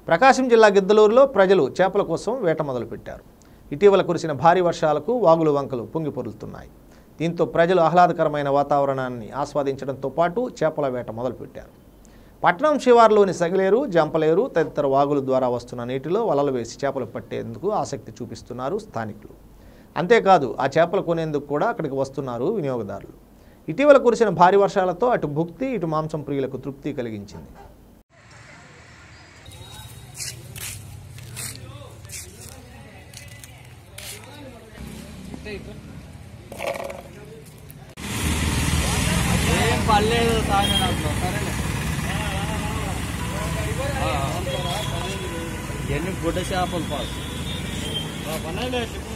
ప్రకాశం జిల్లా గిద్దలూరులో ప్రజలు చేపల కోసం వేట మొదలుపెట్టారు ఇటీవల కురిసిన భారీ వర్షాలకు వాగులు వంకలు పొంగి పొరులుతున్నాయి దీంతో ప్రజలు ఆహ్లాదకరమైన వాతావరణాన్ని ఆస్వాదించడంతో పాటు చేపల వేట మొదలుపెట్టారు పట్టణం శివార్లోని సగలేరు జంపలేరు తదితర వాగుల ద్వారా వస్తున్న నీటిలో వలలు వేసి చేపలు పట్టేందుకు ఆసక్తి చూపిస్తున్నారు స్థానికులు అంతేకాదు ఆ చేపలు కొనేందుకు కూడా అక్కడికి వస్తున్నారు వినియోగదారులు ఇటీవల కురిసిన భారీ వర్షాలతో అటు భుక్తి ఇటు మాంసం ప్రియులకు తృప్తి కలిగించింది ఏం పర్లేదు తాగే దాంట్లో సరేలే ఎన్ని గుడ్డ చేపలు పాస్